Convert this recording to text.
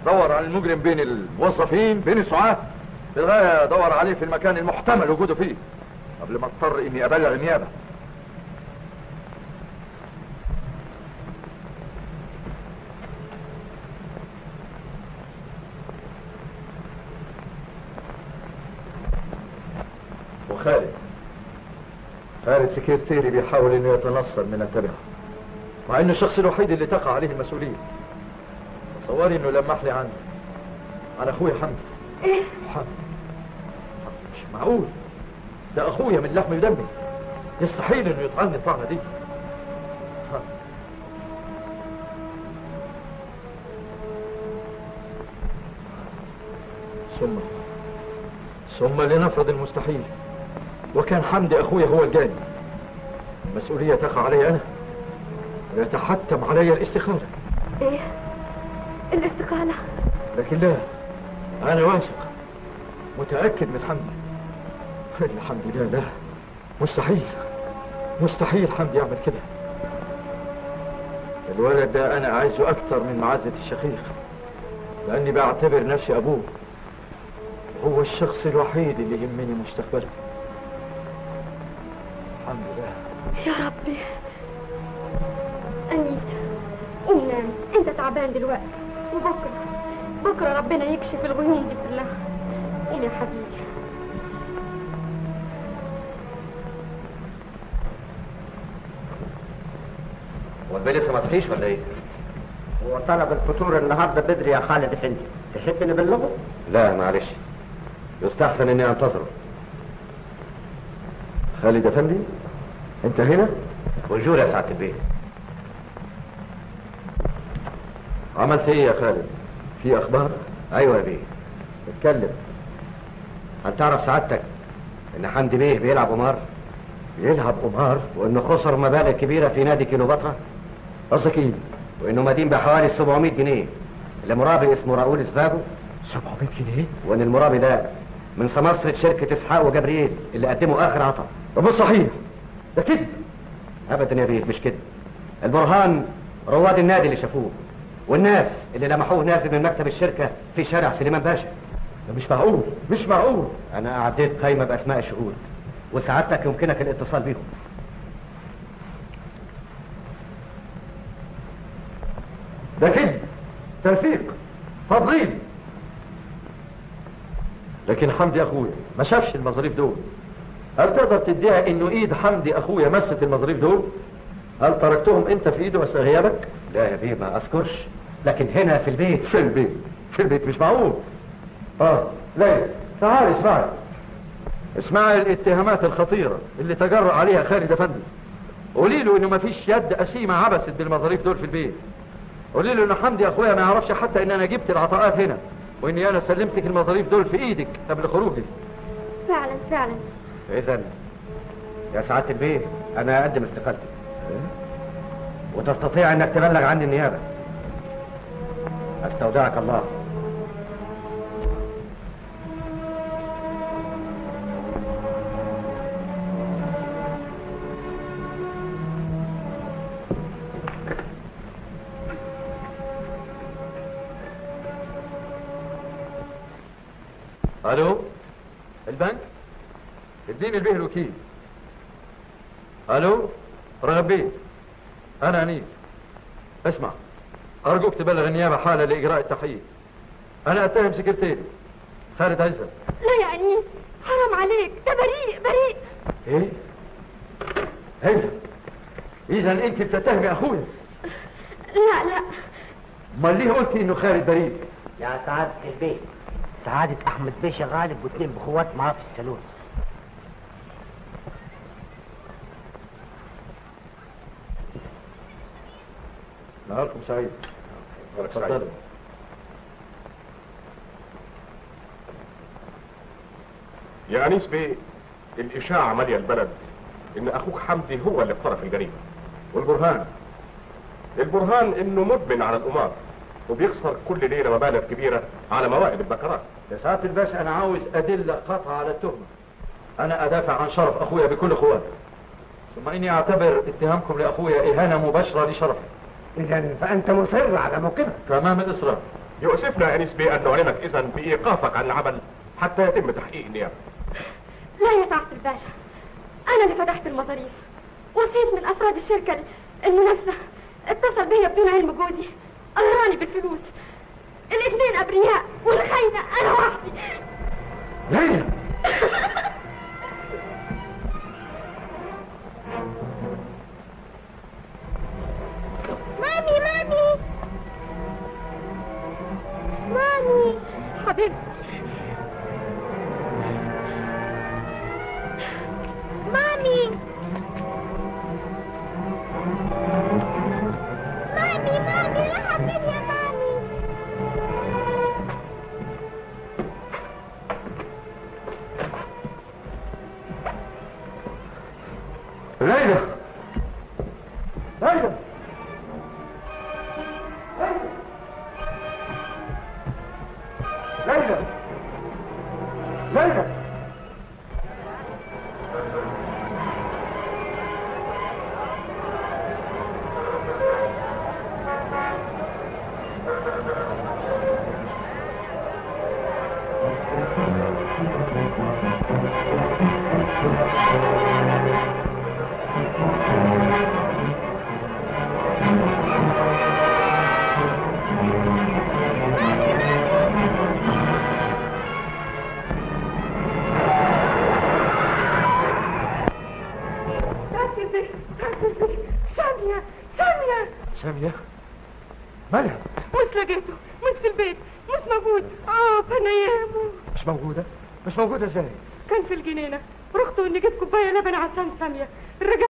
دور على المجرم بين الموظفين بين السعاة للغاية دور عليه في المكان المحتمل وجوده فيه قبل ما اضطر اني ابلغ النيابة وخالد خالد سكرتيري بيحاول انه يتنصل من التبعه مع انه الشخص الوحيد اللي تقع عليه المسؤوليه تصوري انه لمح لي عن عن اخويا حمدي ايه حمدي مش معقول ده اخويا من لحمي ودمي يستحيل انه يطعني الطعنه دي ثم ثم لنفرض المستحيل وكان حمدي اخويا هو الجاني المسؤوليه تقع علي انا ويتحتم علي الاستخاره ايه الاستقالة لكن لا انا واثق متاكد من حمدي الا حمدي لا لا مستحيل مستحيل حمدي يعمل كده الولد ده انا اعزه اكتر من معزه الشقيق لاني بعتبر نفسي ابوه هو الشخص الوحيد اللي يهمني مستقبله الحمد لله يا ربي أنيس قوم نام أنت تعبان دلوقتي وبكرة بكرة ربنا يكشف الغيوم دي كلها قوم يا حبيبي هو البيه لسه ما صحيش ولا ايه؟ هو طلب الفطور النهارده بدري يا خالد افندي تحب نبلغه؟ لا معلش يستحسن اني انتظره خالد افندي انت هنا بونجور يا سعاده البيه عملت ايه يا خالد في اخبار ايوه يا بيه اتكلم هل تعرف سعادتك ان حمدي بيه بيلعب قمار يلعب قمار وانه خسر مبالغ كبيره في نادي كيلوباترا قصدك ايه وانه مدين بحوالي 700 جنيه لمرابي اسمه راؤول اسباجو 700 جنيه وان المرابي ده من سماسرة شركة اسحاق وجبريل اللي قدموا اخر عطا طب صحيح ده كده ابدا يا بيه مش كده البرهان رواد النادي اللي شافوه والناس اللي لمحوه نازل من مكتب الشركة في شارع سليمان باشا ده مش معقول مش معقول انا اعديت قايمة باسماء الشهود وسعادتك يمكنك الاتصال بيهم ده كذب تلفيق تضليل لكن حمدي اخويا ما شافش المظاريف دول هل تقدر تدعي انه ايد حمدي اخويا مست المظاريف دول هل تركتهم انت في ايده اثناء غيابك لا يا بيه ما اذكرش لكن هنا في البيت في البيت في البيت مش معقول اه ليلى تعالي اسمعي اسمعي الاتهامات الخطيرة اللي تجرأ عليها خالد افندي قولي له انه ما فيش يد قسيمة عبست بالمظاريف دول في البيت قولي له ان حمدي اخويا ما يعرفش حتى ان انا جبت العطاءات هنا واني انا سلمتك المظاريف دول في ايدك قبل خروجي فعلا فعلا اذا يا سعادة البيه انا اقدم استقالتي وتستطيع انك تبلغ عني النيابة استودعك الله الو البنك اديني البيه الوكيل الو رغب بيه انا انيس اسمع ارجوك تبلغ النيابه حاله لاجراء التحقيق انا اتهم سكرتيري خالد عزت لا يا أنيس حرام عليك ده بريء بريء ايه هيدا اذا انت بتتهمي اخويا لا لا امال ليه قلتي انه خالد بريء يا سعادة البيت سعادة أحمد باشا غالب واثنين بخوات معاه في الصالون نهاركم سعيد اتفضلوا يا أنيس بيه الإشاعة مالية البلد إن أخوك حمدي هو اللي اقترف الجريمة والبرهان البرهان إنه مدمن على القمار وبيخسر كل ليلة مبالغ كبيرة على موائد البكرات يا سعاده الباشا انا عاوز ادله قاطعه على التهمه انا ادافع عن شرف اخويا بكل قواي ثم اني اعتبر اتهامكم لاخويا اهانه مباشره لشرفه إذا فأنت مصر على موقفك تمام الاصرار يؤسفنا يا انيس بيه ان نعلمك اذا بايقافك عن العمل حتى يتم تحقيق النيابه لا يا سعادة الباشا أنا اللي فتحت المصاريف وصيت من أفراد الشركة المنافسة اتصل بيا بدون علم جوزي أغراني بالفلوس الاثنين أبرياء والخاينة أنا وحدي ليلى مامي مامي مامي حبيبتي مامي مامي مامي راح فين يا مامي ليلى ليلى ليلى ليلى سعادة البيت سعادة البيت سامية سامية سامية مالها مش لقيته مش في البيت مش موجود اه بنيامه مش موجودة مش موجودة ازاي كان في الجنينة رحت اني جبت كوباية لبن عشان سامية رجع